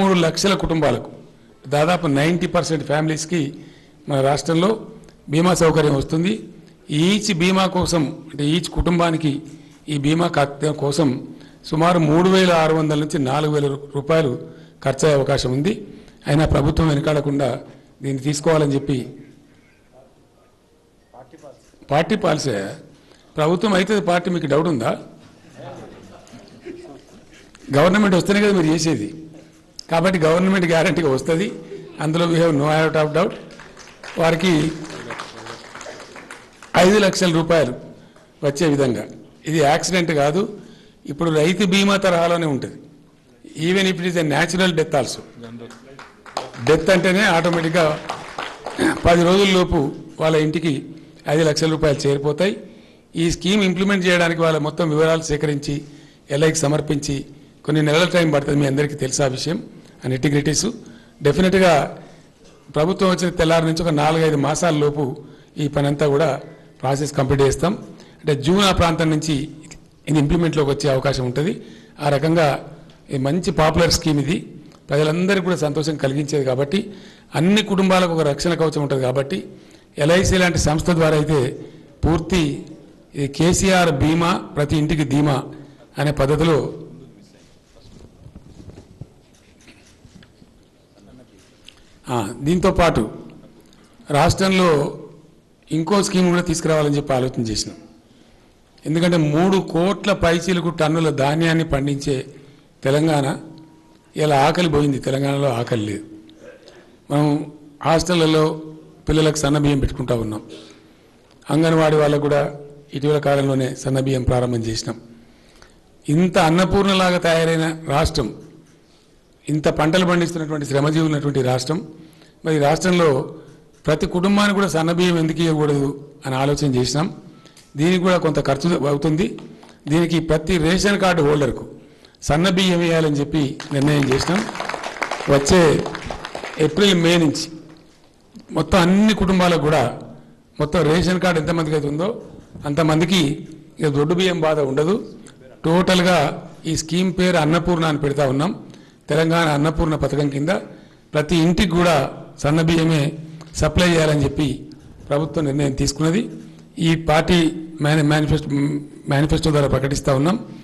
మూడు లక్షల కుటుంబాలకు దాదాపు నైంటీ పర్సెంట్ ఫ్యామిలీస్కి మన రాష్ట్రంలో బీమా సౌకర్యం వస్తుంది ఈచ్ బీమా కోసం అంటే ఈచ్ కుటుంబానికి ఈ బీమా ఖాతా కోసం సుమారు మూడు వేల ఆరు వందల నుంచి నాలుగు వేల రూపాయలు ఖర్చు అయ్యే అవకాశం ఉంది అయినా ప్రభుత్వం వెనకాడకుండా దీన్ని తీసుకోవాలని చెప్పి పార్టీ పాలసీ ప్రభుత్వం అయితే పార్టీ మీకు డౌట్ ఉందా గవర్నమెంట్ వస్తేనే కదా మీరు చేసేది కాబట్టి గవర్నమెంట్ గ్యారంటీగా వస్తుంది అందులో we have no out of doubt వారికి ఐదు లక్షల రూపాయలు వచ్చే విధంగా ఇది యాక్సిడెంట్ కాదు ఇప్పుడు రైతు బీమా తరహాలోనే ఉంటుంది even if it is a natural death also death అంటేనే ఆటోమేటిక్గా పది రోజుల లోపు వాళ్ళ ఇంటికి ఐదు లక్షల రూపాయలు చేరిపోతాయి ఈ స్కీమ్ ఇంప్లిమెంట్ చేయడానికి వాళ్ళ మొత్తం వివరాలు సేకరించి ఎల్ఐకి సమర్పించి కొన్ని నెలల టైం పడుతుంది మీ అందరికీ తెలుసా ఆ విషయం ఆ నెటిగ్రిటీస్ డెఫినెట్గా ప్రభుత్వం వచ్చిన తెల్లారి నుంచి ఒక నాలుగైదు మాసాల లోపు ఈ పని అంతా కూడా ప్రాసెస్ కంప్లీట్ చేస్తాం అంటే జూన్ ఆ ప్రాంతం నుంచి ఇది ఇంప్లిమెంట్లోకి వచ్చే అవకాశం ఉంటుంది ఆ రకంగా ఇది మంచి పాపులర్ స్కీమ్ ఇది ప్రజలందరికీ కూడా సంతోషం కలిగించేది కాబట్టి అన్ని కుటుంబాలకు ఒక రక్షణ కవచం ఉంటుంది కాబట్టి ఎల్ఐసి లాంటి సంస్థ ద్వారా అయితే పూర్తి ఇది కేసీఆర్ బీమా ప్రతి ఇంటికి ధీమా అనే పద్ధతిలో ఆ, దీంతో పాటు రాష్ట్రంలో ఇంకో స్కీమ్ కూడా తీసుకురావాలని చెప్పి ఆలోచన చేసినాం ఎందుకంటే మూడు కోట్ల పైచీలకు టన్నుల ధాన్యాన్ని పండించే తెలంగాణ ఇలా ఆకలి పోయింది తెలంగాణలో ఆకలి లేదు మనం హాస్టళ్లలో పిల్లలకు సన్న బియ్యం పెట్టుకుంటా ఉన్నాం అంగన్వాడీ వాళ్ళకు కూడా ఇటీవల కాలంలోనే సన్న బియ్యం ప్రారంభం చేసినాం ఇంత అన్నపూర్ణలాగా తయారైన రాష్ట్రం ఇంత పంటలు పండిస్తున్నటువంటి శ్రమజీవులు ఉన్నటువంటి రాష్ట్రం మరి ఈ రాష్ట్రంలో ప్రతి కుటుంబానికి కూడా సన్నబియ్యం ఎందుకు ఇవ్వకూడదు అని ఆలోచన చేసినాం దీనికి కూడా కొంత ఖర్చు అవుతుంది దీనికి ప్రతి రేషన్ కార్డు హోల్డర్కు సన్న బియ్యం వేయాలని చెప్పి నిర్ణయం చేసినాం వచ్చే ఏప్రిల్ మే నుంచి మొత్తం అన్ని కుటుంబాలకు కూడా మొత్తం రేషన్ కార్డు ఎంతమందికి అయితే ఉందో అంతమందికి ఇక దొడ్డు బియ్యం బాధ ఉండదు టోటల్గా ఈ స్కీమ్ పేరు అన్నపూర్ణ అని పెడతా ఉన్నాం తెలంగాణ అన్నపూర్ణ పథకం కింద ప్రతి ఇంటికి కూడా సన్న బియ్యమే సప్లై చేయాలని చెప్పి ప్రభుత్వం నిర్ణయం తీసుకున్నది ఈ పార్టీ మేని మేనిఫెస్టో మేనిఫెస్టో ద్వారా ప్రకటిస్తూ ఉన్నాం